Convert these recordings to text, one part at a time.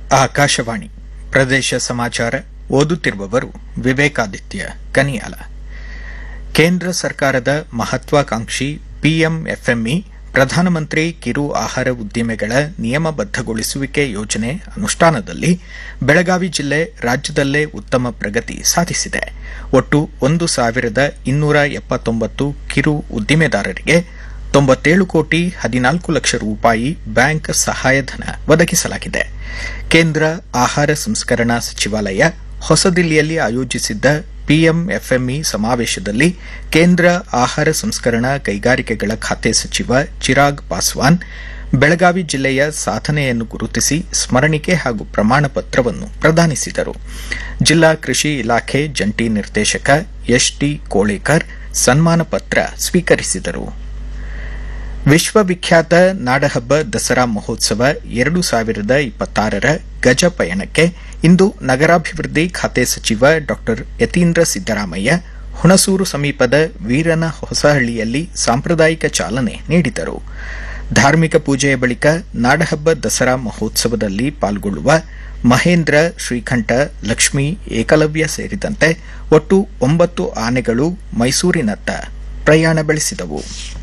ಆಕಾಶವಾಣಿ ಪ್ರದೇಶ ಸಮಾಚಾರ ಓದುತ್ತಿರುವವರು ವಿವೇಕಾದಿತ್ಯ ಕನಿಯಾಲ ಕೇಂದ್ರ ಸರ್ಕಾರದ ಮಹತ್ವಾಕಾಂಕ್ಷಿ ಪಿಎಂಎಫ್ಎಂಇ ಪ್ರಧಾನಮಂತ್ರಿ ಕಿರು ಆಹಾರ ಉದ್ದಿಮೆಗಳ ನಿಯಮಬದ್ದಗೊಳಿಸುವಿಕೆ ಯೋಜನೆ ಅನುಷ್ಠಾನದಲ್ಲಿ ಬೆಳಗಾವಿ ಜಿಲ್ಲೆ ರಾಜ್ಯದಲ್ಲೇ ಉತ್ತಮ ಪ್ರಗತಿ ಸಾಧಿಸಿದೆ ಒಟ್ಟು ಒಂದು ಸಾವಿರದ ಇನ್ನೂರ ಎಪ್ಪತ್ತೊಂಬತ್ತು ಕಿರು ಉದ್ದಿಮೆದಾರರಿಗೆ ತೊಂಬತ್ತೇಳು ಕೋಟಿ ಹದಿನಾಲ್ಕು ಲಕ್ಷ ರೂಪಾಯಿ ಬ್ಯಾಂಕ್ ಸಹಾಯಧನ ಒದಗಿಸಲಾಗಿದೆ ಕೇಂದ್ರ ಆಹಾರ ಸಂಸ್ಕರಣಾ ಸಚಿವಾಲಯ ಹೊಸದಿಲ್ಲಿಯಲ್ಲಿ ಆಯೋಜಿಸಿದ್ದ ಪಿಎಂಎಫ್ಎಂಇ ಸಮಾವೇಶದಲ್ಲಿ ಕೇಂದ್ರ ಆಹಾರ ಸಂಸ್ಕರಣಾ ಕೈಗಾರಿಕೆಗಳ ಖಾತೆ ಸಚಿವ ಚಿರಾಗ್ ಪಾಸ್ವಾನ್ ಬೆಳಗಾವಿ ಜಿಲ್ಲೆಯ ಸಾಧನೆಯನ್ನು ಗುರುತಿಸಿ ಸ್ಮರಣಿಕೆ ಹಾಗೂ ಪ್ರಮಾಣ ಪತ್ರವನ್ನು ಪ್ರದಾನಿಸಿದರು ಜಿಲ್ಲಾ ಕೃಷಿ ಇಲಾಖೆ ಜಂಟಿ ನಿರ್ದೇಶಕ ಎಸ್ಟಿ ಕೋಳೇಕರ್ ಸನ್ಮಾನ ಪತ್ರ ಸ್ವೀಕರಿಸಿದರು ವಿಶ್ವವಿಖ್ಯಾತ ನಾಡಹಬ್ಬ ದಸರಾ ಮಹೋತ್ಸವ ಎರಡು ಸಾವಿರದ ಇಪ್ಪತ್ತಾರರ ಗಜ ಪಯಣಕ್ಕೆ ಇಂದು ನಗರಾಭಿವೃದ್ಧಿ ಖಾತೆ ಸಚಿವ ಡಾ ಯತೀಂದ್ರ ಸಿದ್ದರಾಮಯ್ಯ ಹುಣಸೂರು ಸಮೀಪದ ವೀರನ ಹೊಸಹಳ್ಳಿಯಲ್ಲಿ ಸಾಂಪ್ರದಾಯಿಕ ಚಾಲನೆ ನೀಡಿದರು ಧಾರ್ಮಿಕ ಪೂಜೆಯ ಬಳಿಕ ನಾಡಹಬ್ಬ ದಸರಾ ಮಹೋತ್ಸವದಲ್ಲಿ ಪಾಲ್ಗೊಳ್ಳುವ ಮಹೇಂದ್ರ ಶ್ರೀಕಂಠ ಲಕ್ಷ್ಮೀ ಏಕಲವ್ಯ ಸೇರಿದಂತೆ ಒಟ್ಟು ಒಂಬತ್ತು ಆನೆಗಳು ಮೈಸೂರಿನತ್ತ ಪ್ರಯಾಣ ಬೆಳೆಸಿದವು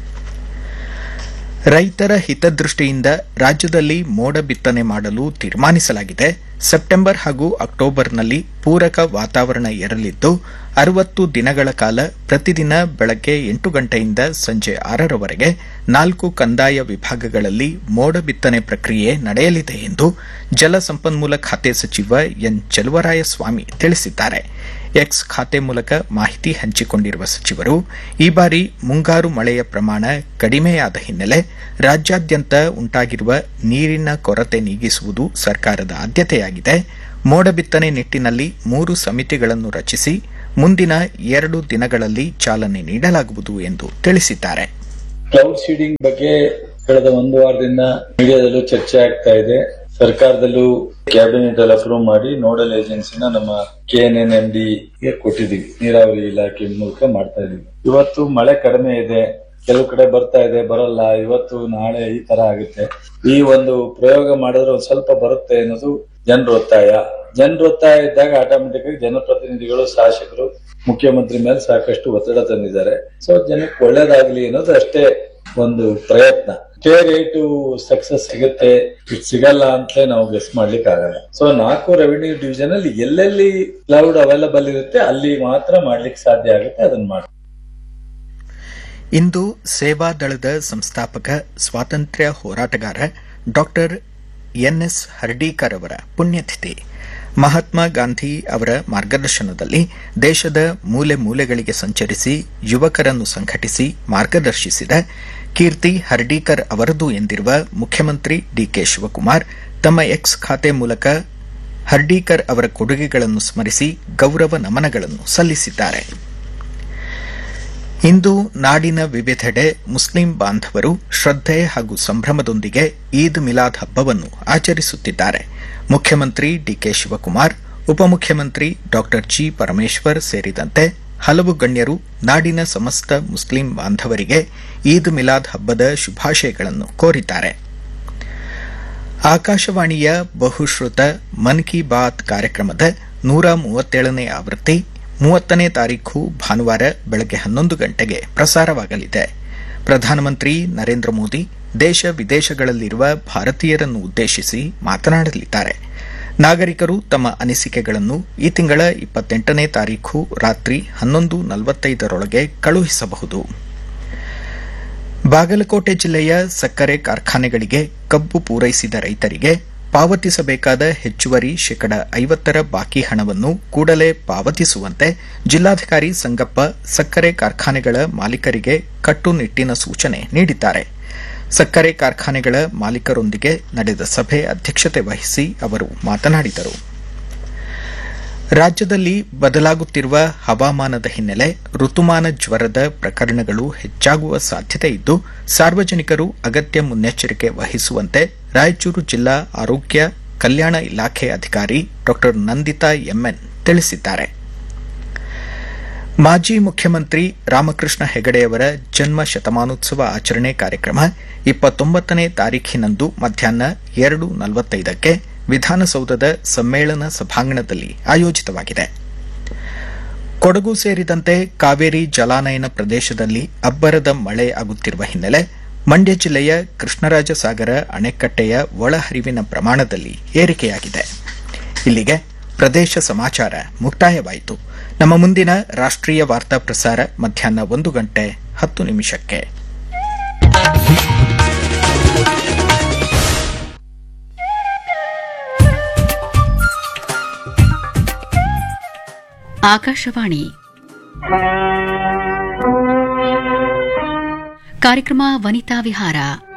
ರೈತರ ಹಿತದೃಷ್ಟಿಯಿಂದ ರಾಜ್ಯದಲ್ಲಿ ಮೋಡ ಬಿತ್ತನೆ ಮಾಡಲು ತೀರ್ಮಾನಿಸಲಾಗಿದೆ ಸೆಪ್ಟೆಂಬರ್ ಹಾಗೂ ಅಕ್ಟೋಬರ್ನಲ್ಲಿ ಪೂರಕ ವಾತಾವರಣ ಇರಲಿದ್ದು ಅರವತ್ತು ದಿನಗಳ ಕಾಲ ಪ್ರತಿದಿನ ಬೆಳಗ್ಗೆ ಎಂಟು ಗಂಟೆಯಿಂದ ಸಂಜೆ ಆರರವರೆಗೆ ನಾಲ್ಕು ಕಂದಾಯ ವಿಭಾಗಗಳಲ್ಲಿ ಮೋಡ ಬಿತ್ತನೆ ಪ್ರಕ್ರಿಯೆ ನಡೆಯಲಿದೆ ಎಂದು ಜಲಸಂಪನ್ಮೂಲ ಖಾತೆ ಸಚಿವ ಎನ್ ಚಲುವರಾಯಸ್ವಾಮಿ ತಿಳಿಸಿದ್ದಾರೆ ಎಕ್ಸ್ ಖಾತೆ ಮೂಲಕ ಮಾಹಿತಿ ಹಂಚಿಕೊಂಡಿರುವ ಸಚಿವರು ಈ ಬಾರಿ ಮುಂಗಾರು ಮಳೆಯ ಪ್ರಮಾಣ ಕಡಿಮೆಯಾದ ಹಿನ್ನೆಲೆ ರಾಜ್ಯಾದ್ಯಂತ ಉಂಟಾಗಿರುವ ನೀರಿನ ಕೊರತೆ ನೀಗಿಸುವುದು ಸರ್ಕಾರದ ಆದ್ಯತೆಯಾಗಿದೆ ಮೋಡ ಬಿತ್ತನೆ ನಿಟ್ಟಿನಲ್ಲಿ ಮೂರು ಸಮಿತಿಗಳನ್ನು ರಚಿಸಿ ಮುಂದಿನ ಎರಡು ದಿನಗಳಲ್ಲಿ ಚಾಲನೆ ನೀಡಲಾಗುವುದು ಎಂದು ತಿಳಿಸಿದ್ದಾರೆ ಕ್ಲೌಡ್ ಸೀಡಿಂಗ್ ಬಗ್ಗೆ ಕಳೆದ ಒಂದು ವಾರದಿಂದ ಮೀಡಿಯಾದಲ್ಲೂ ಚರ್ಚೆ ಆಗ್ತಾ ಇದೆ ಸರ್ಕಾರದಲ್ಲೂ ಕ್ಯಾಬಿನೆಟ್ ಅಲ್ಲಿ ಅಪ್ರೂವ್ ಮಾಡಿ ನೋಡಲ್ ಏಜೆನ್ಸಿನ ನಮ್ಮ ಕೆಎನ್ಎನ್ ಎಂ ಗೆ ಕೊಟ್ಟಿದೀವಿ ನೀರಾವರಿ ಇಲಾಖೆ ಮೂಲಕ ಮಾಡ್ತಾ ಇದೀವಿ ಇವತ್ತು ಮಳೆ ಕಡಿಮೆ ಇದೆ ಕೆಲವು ಕಡೆ ಬರ್ತಾ ಇದೆ ಬರಲ್ಲ ಇವತ್ತು ನಾಳೆ ಈ ತರ ಆಗುತ್ತೆ ಈ ಒಂದು ಪ್ರಯೋಗ ಮಾಡಿದ್ರೆ ಒಂದ್ ಸ್ವಲ್ಪ ಬರುತ್ತೆ ಅನ್ನೋದು ಜನರ ಒತ್ತಾಯ ಜನರ ಒತ್ತಾಯ ಇದ್ದಾಗ ಆಟೋಮೆಟಿಕ್ ಆಗಿ ಜನಪ್ರತಿನಿಧಿಗಳು ಶಾಸಕರು ಮುಖ್ಯಮಂತ್ರಿ ಮೇಲೆ ಸಾಕಷ್ಟು ಒತ್ತಡ ತಂದಿದ್ದಾರೆ ಸೊ ಜನಕ್ಕೆ ಒಳ್ಳೇದಾಗ್ಲಿ ಅನ್ನೋದು ಅಷ್ಟೇ ಒಂದು ಪ್ರಯತ್ನ ಇಷ್ಟೇ ರೇಟು ಸಕ್ಸಸ್ ಸಿಗುತ್ತೆ ಇದು ಸಿಗಲ್ಲ ಅಂತಲೇ ನಾವು ಗೆಸ್ ಮಾಡ್ಲಿಕ್ಕೆ ಆಗಲ್ಲ ಸೊ ನಾಲ್ಕು ರೆವಿನ್ಯೂ ಡಿವಿಷನ್ ಅಲ್ಲಿ ಎಲ್ಲೆಲ್ಲಿ ಕ್ಲೌಡ್ ಅವೈಲಬಲ್ ಇರುತ್ತೆ ಅಲ್ಲಿ ಮಾತ್ರ ಮಾಡ್ಲಿಕ್ಕೆ ಸಾಧ್ಯ ಆಗುತ್ತೆ ಅದನ್ನ ಮಾಡಿ ಇಂದು ಸೇವಾದಳದ ಸಂಸ್ಥಾಪಕ ಸ್ವಾತಂತ್ರ್ಯ ಹೋರಾಟಗಾರ ಡಾ ಎನ್ಎಸ್ ಹರ್ಡೀಕರ್ ಅವರ ಪುಣ್ಯತಿಥಿ ಮಹಾತ್ಮ ಗಾಂಧಿ ಅವರ ಮಾರ್ಗದರ್ಶನದಲ್ಲಿ ದೇಶದ ಮೂಲೆ ಮೂಲೆಗಳಿಗೆ ಸಂಚರಿಸಿ ಯುವಕರನ್ನು ಸಂಘಟಿಸಿ ಮಾರ್ಗದರ್ಶಿಸಿದ ಕೀರ್ತಿ ಹರ್ಡೀಕರ್ ಅವರದು ಎಂದಿರುವ ಮುಖ್ಯಮಂತ್ರಿ ಡಿಕೆ ಶಿವಕುಮಾರ್ ತಮ್ಮ ಎಕ್ಸ್ ಖಾತೆ ಮೂಲಕ ಹರ್ಡೀಕರ್ ಅವರ ಕೊಡುಗೆಗಳನ್ನು ಸ್ಮರಿಸಿ ಗೌರವ ನಮನಗಳನ್ನು ಸಲ್ಲಿಸಿದ್ದಾರೆ ಇಂದು ನಾಡಿನ ವಿವಿಧೆಡೆ ಮುಸ್ಲಿಂ ಬಾಂಧವರು ಶ್ರದ್ಧೆ ಹಾಗೂ ಸಂಭ್ರಮದೊಂದಿಗೆ ಈದ್ ಮಿಲಾದ್ ಹಬ್ಬವನ್ನು ಆಚರಿಸುತ್ತಿದ್ದಾರೆ ಮುಖ್ಯಮಂತ್ರಿ ಡಿಕೆ ಶಿವಕುಮಾರ್ ಉಪಮುಖ್ಯಮಂತ್ರಿ ಡಾ ಜಿ ಪರಮೇಶ್ವರ್ ಸೇರಿದಂತೆ ಹಲವು ಗಣ್ಯರು ನಾಡಿನ ಸಮಸ್ತ ಮುಸ್ಲಿಂ ಬಾಂಧವರಿಗೆ ಈದ್ ಮಿಲಾದ್ ಹಬ್ಬದ ಶುಭಾಶಯಗಳನ್ನು ಕೋರಿದ್ದಾರೆ ಆಕಾಶವಾಣಿಯ ಬಹುಶ್ರುತ ಮನ್ ಕಿ ಬಾತ್ ಕಾರ್ಯಕ್ರಮದ ನೂರ ಮೂವತ್ತೇಳನೇ ಆವೃತ್ತಿ ಮೂವತ್ತನೇ ತಾರೀಖು ಭಾನುವಾರ ಬೆಳಗ್ಗೆ ಹನ್ನೊಂದು ಗಂಟೆಗೆ ಪ್ರಸಾರವಾಗಲಿದೆ ಪ್ರಧಾನಮಂತ್ರಿ ನರೇಂದ್ರ ಮೋದಿ ದೇಶ ವಿದೇಶಗಳಲ್ಲಿರುವ ಭಾರತೀಯರನ್ನು ಉದ್ದೇಶಿಸಿ ಮಾತನಾಡಲಿದ್ದಾರೆ ನಾಗರಿಕರು ತಮ್ಮ ಅನಿಸಿಕೆಗಳನ್ನು ಈ ತಿಂಗಳ ಇಪ್ಪತ್ತೆಂಟನೇ ತಾರೀಖು ರಾತ್ರಿ ಹನ್ನೊಂದು ನಲವತ್ತೈದರೊಳಗೆ ಕಳುಹಿಸಬಹುದು ಬಾಗಲಕೋಟೆ ಜಿಲ್ಲೆಯ ಸಕ್ಕರೆ ಕಾರ್ಖಾನೆಗಳಿಗೆ ಕಬ್ಬು ಪೂರೈಸಿದ ರೈತರಿಗೆ ಪಾವತಿಸಬೇಕಾದ ಹೆಚ್ಚುವರಿ ಶೇಕಡ ಐವತ್ತರ ಬಾಕಿ ಹಣವನ್ನು ಕೂಡಲೇ ಪಾವತಿಸುವಂತೆ ಜಿಲ್ಲಾಧಿಕಾರಿ ಸಂಗಪ್ಪ ಸಕ್ಕರೆ ಕಾರ್ಖಾನೆಗಳ ಮಾಲೀಕರಿಗೆ ಕಟ್ಟುನಿಟ್ಟಿನ ಸೂಚನೆ ನೀಡಿದ್ದಾರೆ ಸಕ್ಕರೆ ಕಾರ್ಖಾನೆಗಳ ಮಾಲೀಕರೊಂದಿಗೆ ನಡೆದ ಸಭೆ ಅಧ್ಯಕ್ಷತೆ ವಹಿಸಿ ಅವರು ಮಾತನಾಡಿದರು ರಾಜ್ಯದಲ್ಲಿ ಬದಲಾಗುತ್ತಿರುವ ಹವಾಮಾನದ ಹಿನ್ನೆಲೆ ಋತುಮಾನ ಜ್ವರದ ಪ್ರಕರಣಗಳು ಹೆಚ್ಚಾಗುವ ಸಾಧ್ಯತೆ ಇದ್ದು ಸಾರ್ವಜನಿಕರು ಅಗತ್ಯ ಮುನ್ನೆಚ್ಚರಿಕೆ ವಹಿಸುವಂತೆ ರಾಯಚೂರು ಜಿಲ್ಲಾ ಆರೋಗ್ಯ ಕಲ್ಯಾಣ ಇಲಾಖೆ ಅಧಿಕಾರಿ ಡಾ ನಂದಿತಾ ಎಂಎನ್ ತಿಳಿಸಿದ್ದಾರೆ ಮಾಜಿ ಮುಖ್ಯಮಂತ್ರಿ ರಾಮಕೃಷ್ಣ ಹೆಗಡೆಯವರ ಜನ್ಮ ಶತಮಾನೋತ್ಸವ ಆಚರಣೆ ಕಾರ್ಯಕ್ರಮ ಇಪ್ಪತ್ತೊಂಬತ್ತನೇ ತಾರೀಖಿನಂದು ಮಧ್ಯಾಹ್ನ ಎರಡು ನಲವತ್ತೈದಕ್ಕೆ ವಿಧಾನಸೌಧದ ಸಮ್ಮೇಳನ ಸಭಾಂಗಣದಲ್ಲಿ ಆಯೋಜಿತವಾಗಿದೆ ಕೊಡಗು ಸೇರಿದಂತೆ ಕಾವೇರಿ ಜಲಾನಯನ ಪ್ರದೇಶದಲ್ಲಿ ಅಬ್ಬರದ ಮಳೆ ಆಗುತ್ತಿರುವ ಹಿನ್ನೆಲೆ ಮಂಡ್ಯ ಜಿಲ್ಲೆಯ ಕೃಷ್ಣರಾಜ ಸಾಗರ ಅಣೆಕಟ್ಟೆಯ ಒಳಹರಿವಿನ ಪ್ರಮಾಣದಲ್ಲಿ ಏರಿಕೆಯಾಗಿದೆ ಇಲ್ಲಿಗೆ ಪ್ರದೇಶ ಸಮಾಚಾರ ಮುಕ್ತಾಯವಾಯಿತು ನಮ್ಮ ಮುಂದಿನ ರಾಷ್ಟ್ರೀಯ ವಾರ್ತಾ ಪ್ರಸಾರ ಮಧ್ಯಾಹ್ನ ಒಂದು ಗಂಟೆ ಹತ್ತು ನಿಮಿಷಕ್ಕೆ ಆಕಾಶವಾಣಿ ಕಾರ್ಯಕ್ರಮ ವನಿತಾ ವಿಹಾರ